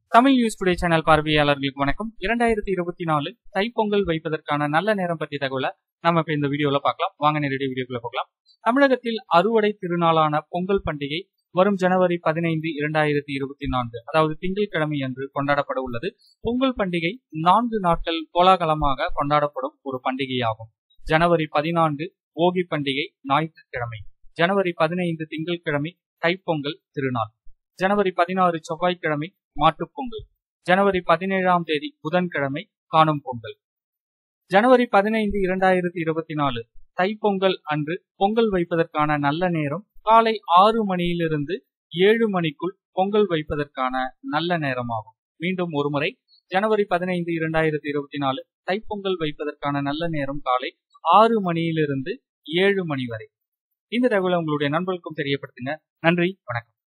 Tamil news today channel பார்வையாளர்களுக்கு வணக்கம் இரண்டாயிரத்தி இருபத்தி நாலு தைப்பொங்கல் வைப்பதற்கான நல்ல நேரம் பற்றிய தகவலை நம்ம இப்ப இந்த வீடியோல பார்க்கலாம் வாங்க நேரடி வீடியோக்குள்ள போகலாம் தமிழகத்தில் அறுவடை திருநாளான பொங்கல் பண்டிகை வரும் ஜனவரி பதினைந்து இரண்டாயிரத்தி இருபத்தி நான்கு அதாவது திங்கட்கிழமை அன்று கொண்டாடப்பட உள்ளது பொங்கல் பண்டிகை நான்கு நாட்கள் கோலாகலமாக கொண்டாடப்படும் ஒரு பண்டிகையாகும் ஜனவரி பதினான்கு போகி பண்டிகை ஞாயிற்றுக்கிழமை ஜனவரி பதினைந்து திங்கட்கிழமை தைப்பொங்கல் திருநாள் ஜனவரி பதினாறு செவ்வாய்க்கிழமை மாட்டுப் பொங்கல் ஜனவரி பதினேழாம் தேதி புதன்கிழமை காணும் பொங்கல் ஜனவரி பதினைந்து இரண்டாயிரத்தி இருபத்தி நாலு தைப்பொங்கல் அன்று பொங்கல் வைப்பதற்கான நல்ல நேரம் காலை ஆறு மணியிலிருந்து ஏழு மணிக்குள் பொங்கல் வைப்பதற்கான நல்ல நேரமாகும் மீண்டும் ஒருமுறை ஜனவரி பதினைந்து இரண்டாயிரத்தி இருபத்தி நாலு தைப்பொங்கல் வைப்பதற்கான நல்ல நேரம் காலை ஆறு மணியிலிருந்து ஏழு மணி வரை இந்த தகவலை உங்களுடைய நண்பர்களுக்கும் தெரியப்படுத்துங்க நன்றி வணக்கம்